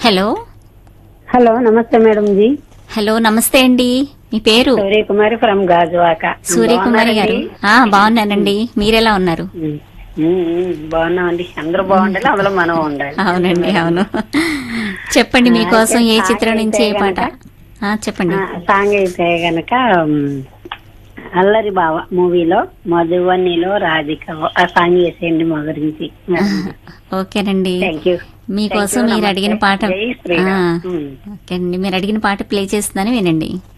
Hello hello నమస్తే madam ji hello నమస్తే అండి మీ పేరు సూర్యకుమారి ఫ్రమ్ గాజువాక సూర్యకుమారి గారు ఆ బాగున్నానండి మీరెలా ఉన్నారు ఉమ్, ఉమ్, ఉమ్, బాగున్నామండి అందరూ బాగుండాలి అందులో మనం ఉండాలి అవునండి అవును చెప్పండి మీకోసం ఏ చిత్రం నుంచి ఏ పాట ఆ చెప్పండి ఆ, సాంగ్ అయితే గనక ఉమ్, అల్లరి బావ మూవీలో మధువన్నిలో రాధిక ఆ సాంగ్ వేసేయండి మా గురించి ఓకేనండి థ్యాంక్ యూ మీకోసం Thank you, మీరు అడిగిన నమస్తే. పాట జై శ్రీరామ్. ఆ, ఉమ్. ఓకే అండి మీరు అడిగిన పాట ప్లే చేస్తుందని వినండి